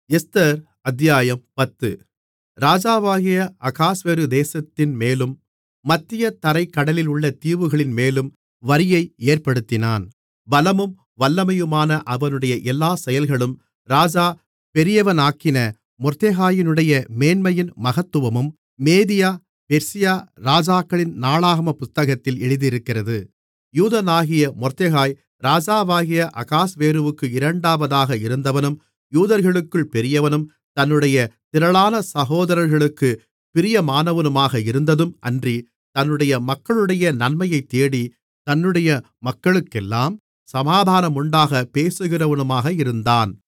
Esther அத்தியாயம் பத்து ராஜாவாகிய அகாஸ்வேரு தேசத்தின்மேலும் மத்திய தரைக் கடலிலுள்ள தீவுகளின்மேலும் வரியை ஏற்படுத்தினான் பலமும் வல்லமையுமான அவனுடைய எல்லாச் செயல்களும் ராஜா பெரியவனாக்கின மொர்தெகாயினுடைய மேன்மையின் மகத்துவமும் மேதியா பெர்சியா ராஜாக்களின் நாளாகமப் புத்தகத்தில் எழுதியிருக்கிறது யூதனாகிய மொர்தெகாய் ராஜாவாகிய அகாஸ்வேருவுக்கு இரண்டாவதாக இருந்தவனும் யூதர்களுக்குள் பெரியவனும் தன்னுடைய திரளான சகோதரர்களுக்குப் பிரியமானவனுமாக இருந்ததும் அன்றி தன்னுடைய மக்களுடைய நன்மையைத் தேடி தன்னுடைய மக்களுக்கெல்லாம் சமாதானமுண்டாகப் பேசுகிறவனுமாக இருந்தான்